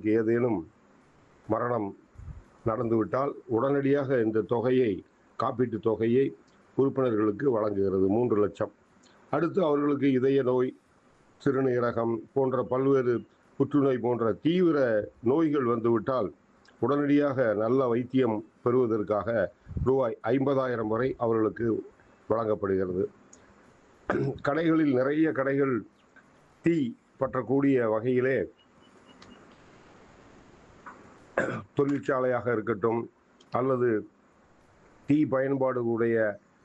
உறுப்பினர்களுக்கு ஏதேனும் மரணம் நடந்துவிட்டால் உடனடியாக இந்த தொகையை காப்பீட்டு தொகையை உறுப்பினர்களுக்கு வழங்குகிறது மூன்று லட்சம் அடுத்து அவர்களுக்கு இதய நோய் சிறுநீரகம் போன்ற பல்வேறு புற்றுநோய் போன்ற தீவிர நோய்கள் வந்துவிட்டால் உடனடியாக நல்ல வைத்தியம் பெறுவதற்காக ரூபாய் ஐம்பதாயிரம் வரை அவர்களுக்கு வழங்கப்படுகிறது கடைகளில் நிறைய கடைகள் தீ பற்றக்கூடிய வகையிலே தொழிற்சாலையாக இருக்கட்டும் அல்லது தீ பயன்பாடு உடைய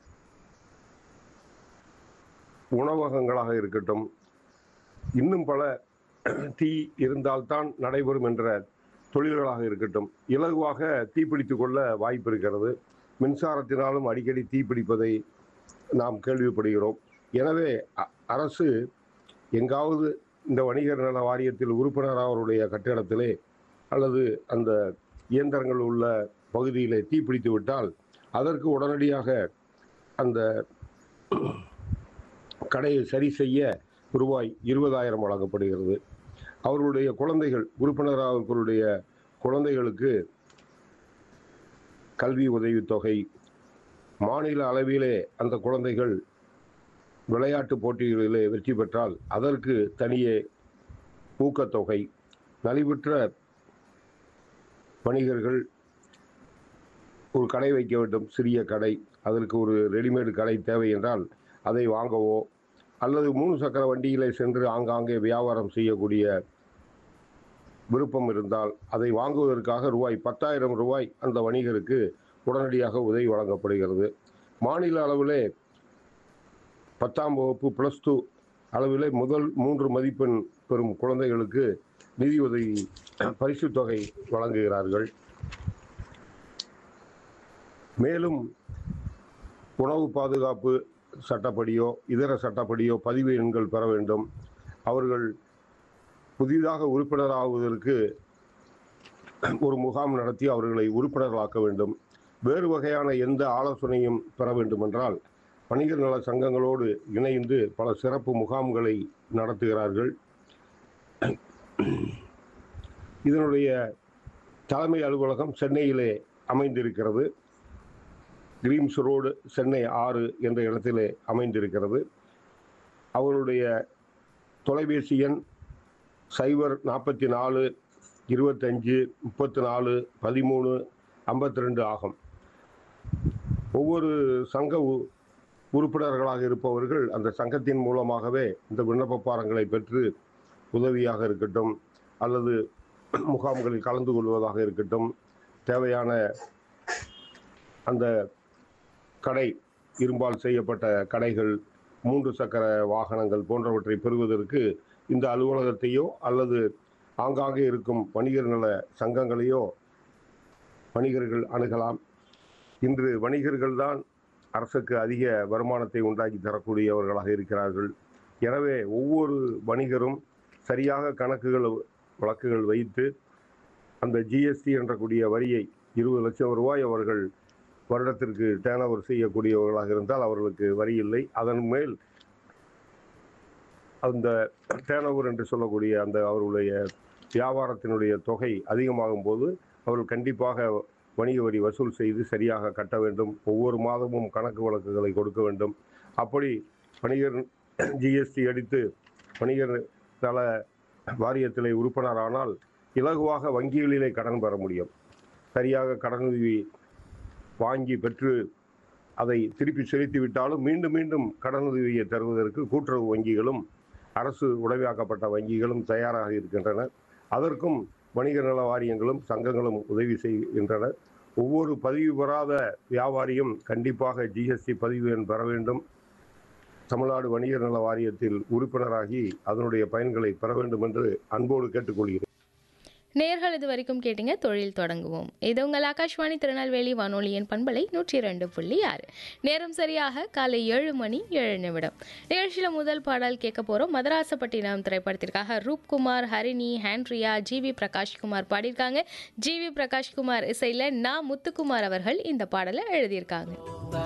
உணவகங்களாக இருக்கட்டும் இன்னும் பல தீ இருந்தால்தான் நடைபெறும் என்ற தொழில்களாக இருக்கட்டும் இலகுவாக தீப்பிடித்து கொள்ள வாய்ப்பு இருக்கிறது மின்சாரத்தினாலும் அடிக்கடி தீப்பிடிப்பதை நாம் கேள்விப்படுகிறோம் எனவே அ- அரசு எங்காவது இந்த வணிகர் நல வாரியத்தில் உறுப்பினர் அவருடைய கட்டிடத்திலே அல்லது அந்த இயந்திரங்கள் உள்ள பகுதியிலே தீப்பிடித்து விட்டால் அதற்கு உடனடியாக அந்த கடையை சரி செய்ய ரூபாய் இருபதாயிரம் வழங்கப்படுகிறது அவர்களுடைய குழந்தைகள் உறுப்பினர் அவர்களுடைய குழந்தைகளுக்கு கல்வி உதவித்தொகை மாநில அளவிலே அந்த குழந்தைகள் விளையாட்டு போட்டிகளிலே வெற்றி பெற்றால் அதற்கு தனியே ஊக்கத்தொகை நலிவுற்ற வணிகர்கள் ஒரு கடை வைக்க வேண்டும் சிறிய கடை அதற்கு ஒரு ரெடிமேடு கடை தேவை என்றால் அதை வாங்கவோ அல்லது மூணு சக்கர வண்டியிலே சென்று ஆங்காங்கே வியாபாரம் செய்யக்கூடிய விருப்பம் இருந்தால் அதை வாங்குவதற்காக ரூபாய் பத்தாயிரம் ரூபாய் அந்த வணிகருக்கு உடனடியாக உதவி வழங்கப்படுகிறது மாநில அளவிலே பத்தாம் வகுப்பு ப்ளஸ் டூ அளவிலே முதல் மூன்று மதிப்பெண் பெறும் குழந்தைகளுக்கு நிதி உதவி பரிசுத் தொகை வழங்குகிறார்கள் மேலும் உணவு பாதுகாப்பு சட்டப்படியோ இதர சட்டப்படியோ பதிவு எண்கள் பெற வேண்டும் அவர்கள் புதிதாக உறுப்பினர் ஆகுவதற்கு ஒரு முகாம் நடத்தி அவர்களை உறுப்பினர்களாக்க வேண்டும் வேறு வகையான எந்த ஆலோசனையும் பெற வேண்டுமென்றால் வணிகர் நல சங்கங்களோடு இணைந்து பல சிறப்பு முகாம்களை நடத்துகிறார்கள் இதனுடைய தலைமை அலுவலகம் சென்னையிலே அமைந்திருக்கிறது கிரீம்ஸ் ரோடு சென்னை ஆறு என்ற இடத்திலே அமைந்திருக்கிறது அவருடைய தொலைபேசி எண் சைபர் நாற்பத்தி நாலு இருபத்தஞ்சு முப்பத்தி நாலு பதிமூணு ஐம்பத்தி ரெண்டு ஆகும் ஒவ்வொரு சங்க உ- உறுப்பினர்களாக இருப்பவர்கள் அந்த சங்கத்தின் மூலமாகவே இந்த விண்ணப்ப பாரங்களை பெற்று உதவியாக இருக்கட்டும் அல்லது முகாம்களில் கலந்து கொள்வதாக இருக்கட்டும் தேவையான அந்த கடை இரும்பால் செய்யப்பட்ட கடைகள் மூன்று சக்கர வாகனங்கள் போன்றவற்றை பெறுவதற்கு இந்த அலுவலகத்தையோ அல்லது ஆங்காங்கே இருக்கும் வணிகர் நல சங்கங்களையோ வணிகர்கள் அணுகலாம் இன்று வணிகர்கள் தான் அரசுக்கு அதிக வருமானத்தை உண்டாக்கி தரக்கூடியவர்களாக இருக்கிறார்கள் எனவே ஒவ்வொரு வணிகரும் சரியாக கணக்குகள் வழக்குகள் வைத்து அந்த ஜிஎஸ்டி என்ற கூடிய வரியை இருபது லட்சம் ரூபாய் அவர்கள் வருடத்திற்கு டேர்ன் ஓவர் செய்யக்கூடியவர்களாக இருந்தால் அவர்களுக்கு வரி இல்லை அதன் மேல் அந்த டேர்ன் ஓவர் என்று சொல்லக்கூடிய அந்த அவர்களுடைய வியாபாரத்தினுடைய தொகை அதிகமாகும் போது அவர்கள் கண்டிப்பாக வணிக வரி வசூல் செய்து சரியாக கட்ட வேண்டும் ஒவ்வொரு மாதமும் கணக்கு வழக்குகளை கொடுக்க வேண்டும் அப்படி வணிகர் ஜிஎஸ்டி அடித்து வணிகர் நல வாரியத்திலே உறுப்பினரானால் இலகுவாக வங்கிகளிலே கடன் பெற முடியும் சரியாக கடனுதவி வாங்கி பெற்று அதை திருப்பி செலுத்தி விட்டாலும் மீண்டும் மீண்டும் கடனுதவியை தருவதற்கு கூட்டுறவு வங்கிகளும் அரசு உடமையாக்கப்பட்ட வங்கிகளும் தயாராக இருக்கின்றன அதற்கும் வணிக நல வாரியங்களும் சங்கங்களும் உதவி செய்கின்றன ஒவ்வொரு பதிவு பெறாத வியாபாரியும் கண்டிப்பாக ஜிஎஸ்டி பதிவு எண் பெற வேண்டும் தமிழ்நாடு வணிகர் நல வாரியத்தில் உறுப்பினராகி அதனுடைய பயன்களை பெற வேண்டும் என்று அன்போடு கேட்டுக்கொள்கிறேன் நேர்கள் இது வரைக்கும் கேட்டீங்க தொழில் தொடங்குவோம் இது உங்கள் ஆகாஷ்வாணி திருநெல்வேலி வானொலியின் பண்பலை நூற்றி ரெண்டு புள்ளி ஆறு நேரம் சரியாக காலை ஏழு மணி ஏழு நிமிடம் நிகழ்ச்சியில் முதல் பாடல் கேட்க போகிறோம் மதராசப்பட்டினம் திரைப்படத்திற்காக ரூப்குமார் ஹரிணி ஹாண்ட்ரியா ஜிவி பிரகாஷ்குமார் பாடியிருக்காங்க ஜிவி பிரகாஷ்குமார் இசையில் நா முத்துக்குமார் அவர்கள் இந்த பாடலை எழுதியிருக்காங்க